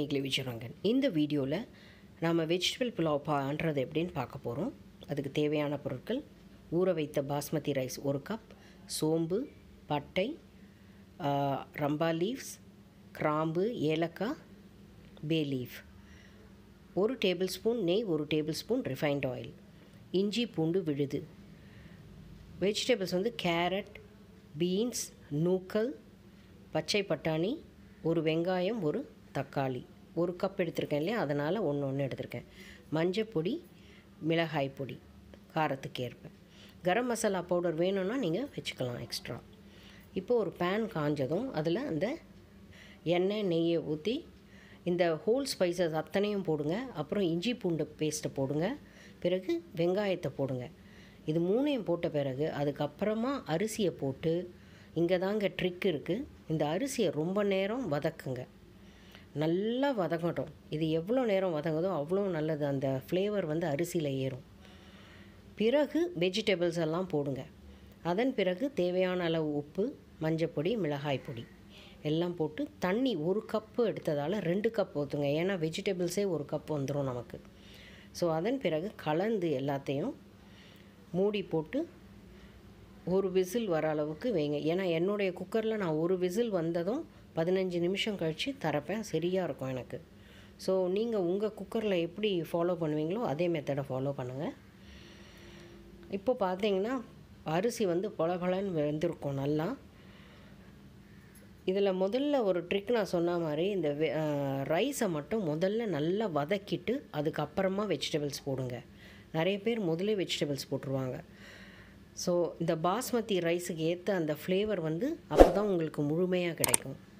மேக்லி விஜயரங்கன் இந்த வீடியோவில் நாம் வெஜிடபிள் புலாவ் பண்ணுறது எப்படின்னு பார்க்க போகிறோம் அதுக்கு தேவையான பொருட்கள் ஊற வைத்த பாஸ்மதி ரைஸ் ஒரு கப் சோம்பு பட்டை ஆ, ரம்பா லீவ்ஸ் கிராம்பு ஏலக்காய் பே லீஃப் ஒரு டேபிள் ஸ்பூன் நெய் ஒரு டேபிள் ஸ்பூன் ரிஃபைண்ட் ஆயில் இஞ்சி பூண்டு விழுது வெஜிடபிள்ஸ் வந்து கேரட் பீன்ஸ் நூக்கல் பச்சை பட்டாணி ஒரு வெங்காயம் ஒரு தக்காளி ஒரு கப் எடுத்திருக்கேன் இல்லையா அதனால் ஒன்று ஒன்று எடுத்திருக்கேன் மஞ்சள் பொடி மிளகாய் பொடி காரத்துக்கு ஏற்ப கரம் மசாலா பவுடர் வேணும்னா நீங்கள் வச்சுக்கலாம் எக்ஸ்ட்ரா இப்போ ஒரு பேன் காஞ்சதும் அதில் அந்த எண்ணெய் நெய்யை ஊற்றி இந்த ஹோல் ஸ்பைசஸ் அத்தனையும் போடுங்க அப்புறம் இஞ்சி பூண்டு பேஸ்ட்டை போடுங்க பிறகு வெங்காயத்தை போடுங்க இது மூணையும் போட்ட பிறகு அதுக்கப்புறமா அரிசியை போட்டு இங்கே தாங்க ட்ரிக் இருக்குது இந்த அரிசியை ரொம்ப நேரம் வதக்குங்க நல்லா வதங்கட்டும் இது எவ்வளோ நேரம் வதங்குதோ அவ்வளோ நல்லது அந்த ஃப்ளேவர் வந்து அரிசியில் ஏறும் பிறகு வெஜிடபிள்ஸ் எல்லாம் போடுங்க அதன் பிறகு தேவையான அளவு உப்பு மஞ்சப்பொடி மிளகாய் பொடி எல்லாம் போட்டு தண்ணி ஒரு கப்பு எடுத்ததால் ரெண்டு கப் ஊற்றுங்க ஏன்னா வெஜிடபிள்ஸே ஒரு கப் வந்துடும் நமக்கு ஸோ அதன் பிறகு கலந்து எல்லாத்தையும் மூடி போட்டு ஒரு விசில் வர அளவுக்கு வைங்க ஏன்னா என்னுடைய குக்கரில் நான் ஒரு விசில் வந்ததும் பதினஞ்சு நிமிஷம் கழித்து தரப்பேன் சரியாக இருக்கும் எனக்கு ஸோ நீங்கள் உங்கள் குக்கரில் எப்படி ஃபாலோ பண்ணுவீங்களோ அதே மெத்தடை ஃபாலோ பண்ணுங்கள் இப்போ பார்த்தீங்கன்னா அரிசி வந்து பொல பொலன்னு வெந்திருக்கும் நல்லா இதில் முதல்ல ஒரு ட்ரிக் நான் சொன்ன மாதிரி இந்த ரைஸை மட்டும் முதல்ல நல்லா வதக்கிட்டு அதுக்கப்புறமா வெஜிடபிள்ஸ் போடுங்க நிறைய பேர் முதலே வெஜிடபிள்ஸ் போட்டுருவாங்க ஸோ இந்த பாஸ்மதி ரைஸுக்கு ஏற்ற அந்த ஃப்ளேவர் வந்து அப்போ தான் உங்களுக்கு முழுமையாக கிடைக்கும்